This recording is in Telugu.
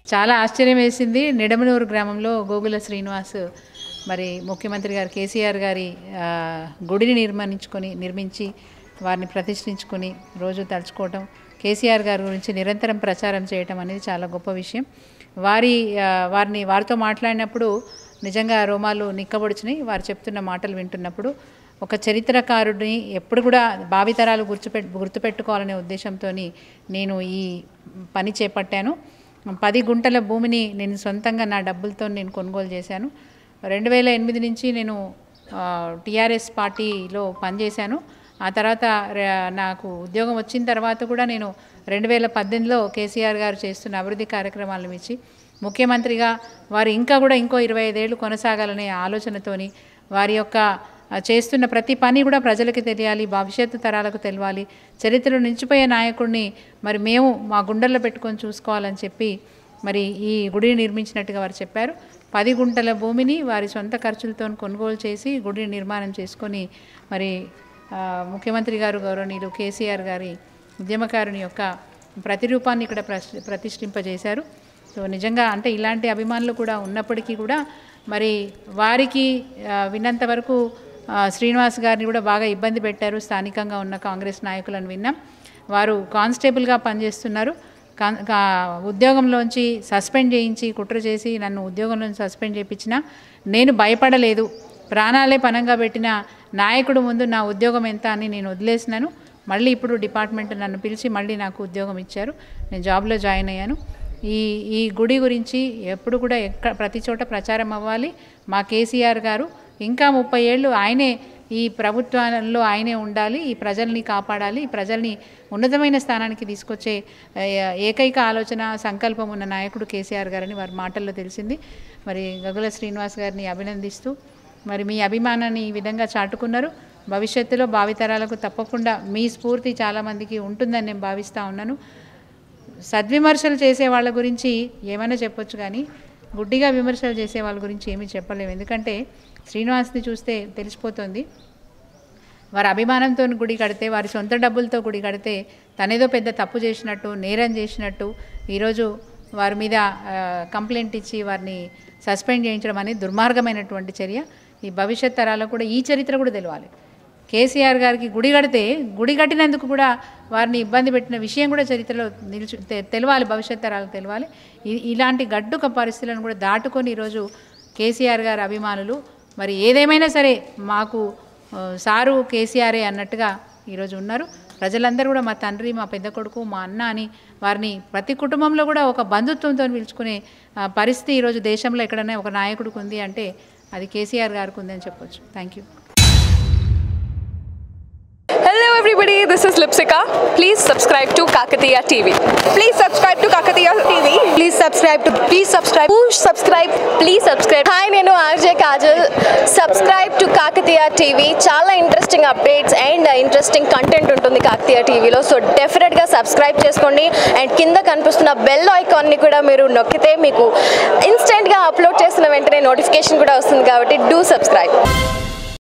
చాలా ఆశ్చర్యం వేసింది నిడమనూరు గ్రామంలో గోగుల శ్రీనివాస్ మరి ముఖ్యమంత్రి గారు కేసీఆర్ గారి ఆ, గుడిని నిర్మించుకొని నిర్మించి వారిని ప్రతిష్ఠించుకొని రోజు తలుచుకోవటం కేసీఆర్ గారి గురించి నిరంతరం ప్రచారం చేయటం అనేది చాలా గొప్ప విషయం వారి ఆ, వారిని వారితో మాట్లాడినప్పుడు నిజంగా రోమాలు నిక్కబొడిచినాయి వారు చెప్తున్న మాటలు వింటున్నప్పుడు ఒక చరిత్రకారుడిని ఎప్పుడు కూడా భావితరాలు గుర్తుపెట్ గుర్తుపెట్టుకోవాలనే ఉద్దేశంతో నేను ఈ పని చేపట్టాను పది గుంటల భూమిని నేను సొంతంగా నా డబ్బులతో నేను కొనుగోలు చేశాను రెండు వేల ఎనిమిది నుంచి నేను టీఆర్ఎస్ పార్టీలో పనిచేశాను ఆ తర్వాత ర- నాకు ఉద్యోగం వచ్చిన తర్వాత కూడా నేను రెండు వేల పద్దెనిమిదిలో కేసీఆర్ గారు చేస్తున్న అభివృద్ధి కార్యక్రమాలను ఇచ్చి ముఖ్యమంత్రిగా వారు ఇంకా కూడా ఇంకో ఇరవై ఐదేళ్ళు కొనసాగాలనే ఆలోచనతోని వారి యొక్క ఆ, చేస్తున్న ప్రతి పని కూడా ప్రజలకు తెలియాలి భవిష్యత్తు తరాలకు తెలియాలి చరిత్రలో నిలిచిపోయే నాయకుడిని మరి మేము మా గుండెల్లో పెట్టుకొని చూసుకోవాలని చెప్పి మరి ఈ గుడిని నిర్మించినట్టుగా వారు చెప్పారు పది గుంటల భూమిని వారి సొంత ఖర్చులతో కొనుగోలు చేసి గుడిని నిర్మాణం చేసుకొని మరి ఆ, ముఖ్యమంత్రి గారు గౌరవనీయులు కేసీఆర్ గారి ఉద్యమకారుని యొక్క ప్రతిరూపాన్ని ఇక్కడ ప్రతి ప్రతిష్ఠింపజేశారు సో నిజంగా అంటే ఇలాంటి అభిమానులు కూడా ఉన్నప్పటికీ కూడా మరి వారికి ఆ, విన్నంత వరకు ఆ, శ్రీనివాస్ గారిని కూడా బాగా ఇబ్బంది పెట్టారు స్థానికంగా ఉన్న కాంగ్రెస్ నాయకులను విన్నాం వారు కానిస్టేబుల్గా పనిచేస్తున్నారు కాన్- కా- ఉద్యోగంలోంచి సస్పెండ్ చేయించి కుట్ర చేసి నన్ను ఉద్యోగంలోంచి సస్పెండ్ చేయించిన నేను భయపడలేదు ప్రాణాలే పనంగా పెట్టిన నాయకుడు ముందు నా ఉద్యోగం ఎంత అని నేను వదిలేసినాను మళ్ళీ ఇప్పుడు డిపార్ట్మెంట్ నన్ను పిలిచి మళ్ళీ నాకు ఉద్యోగం ఇచ్చారు నేను జాబ్లో జాయిన్ అయ్యాను ఈ ఈ గుడి గురించి ఎప్పుడు కూడా ఎక్క ప్రతి చోట ప్రచారం అవ్వాలి మా కేసీఆర్ గారు ఇంకా ముప్పై ఏళ్ళు ఆయనే ఈ ప్రభుత్వంలో ఆయనే ఉండాలి ఈ ప్రజల్ని కాపాడాలి ఈ ప్రజల్ని ఉన్నతమైన స్థానానికి తీసుకొచ్చే ఆ, ఏకైక ఆలోచన సంకల్పం ఉన్న నాయకుడు కేసీఆర్ గారని వారి మాటల్లో తెలిసింది మరి గగుల శ్రీనివాస్ గారిని అభినందిస్తూ మరి మీ అభిమానాన్ని ఈ విధంగా చాటుకున్నారు భవిష్యత్తులో భావితరాలకు తప్పకుండా మీ స్ఫూర్తి చాలామందికి ఉంటుందని నేను భావిస్తూ ఉన్నాను సద్విమర్శలు చేసే వాళ్ళ గురించి ఏమైనా చెప్పొచ్చు కానీ గుడ్డిగా విమర్శలు చేసే వాళ్ళ గురించి ఏమీ చెప్పలేము ఎందుకంటే శ్రీనివాస్ని చూస్తే తెలిసిపోతుంది వారి అభిమానంతో గుడి కడితే వారి సొంత డబ్బులతో గుడి కడితే తనేదో పెద్ద తప్పు చేసినట్టు నేరం చేసినట్టు ఈరోజు వారి మీద ఆ, కంప్లైంట్ ఇచ్చి వారిని సస్పెండ్ చేయించడం అనేది దుర్మార్గమైనటువంటి చర్య ఈ భవిష్యత్ తరాలకు కూడా ఈ చరిత్ర కూడా తెలియాలి కేసీఆర్ గారికి గుడి కడితే గుడి కట్టినందుకు కూడా వారిని ఇబ్బంది పెట్టిన విషయం కూడా చరిత్రలో నిలిచి తె- తెలవాలి భవిష్యత్ తరాలకు తెలవాలి ఇ- ఇలాంటి గడ్డుక పరిస్థితులను కూడా దాటుకొని ఈరోజు కేసీఆర్ గారి అభిమానులు మరి ఏదేమైనా సరే మాకు ఆ, సారు కేసీఆరే అన్నట్టుగా ఈరోజు ఉన్నారు ప్రజలందరూ కూడా మా తండ్రి మా పెద్ద కొడుకు మా అన్న అని వారిని ప్రతి కుటుంబంలో కూడా ఒక బంధుత్వంతో పిలుచుకునే ఆ, పరిస్థితి ఈరోజు దేశంలో ఎక్కడైనా ఒక నాయకుడికి ఉంది అంటే అది కేసీఆర్ గారికి ఉందని చెప్పొచ్చు thank you Hello everybody, this is Lipsika. Please subscribe to Kakatiya TV. Please subscribe to Kakatiya TV. Please subscribe to please subscribe subscribe please subscribe hi నేను RJ Kajal subscribe to Kakatiya TV చాలా interesting updates and interesting content ఉంటుంది కాకతీయ టీవీలో సో డెఫినెట్గా సబ్స్క్రైబ్ చేసుకోండి అండ్ కింద కనిపిస్తున్న బెల్ ఐకాన్ని కూడా మీరు నొక్కితే మీకు ఇన్స్టెంట్గా అప్లోడ్ చేసిన వెంటనే నోటిఫికేషన్ కూడా వస్తుంది కాబట్టి డూ సబ్స్క్రైబ్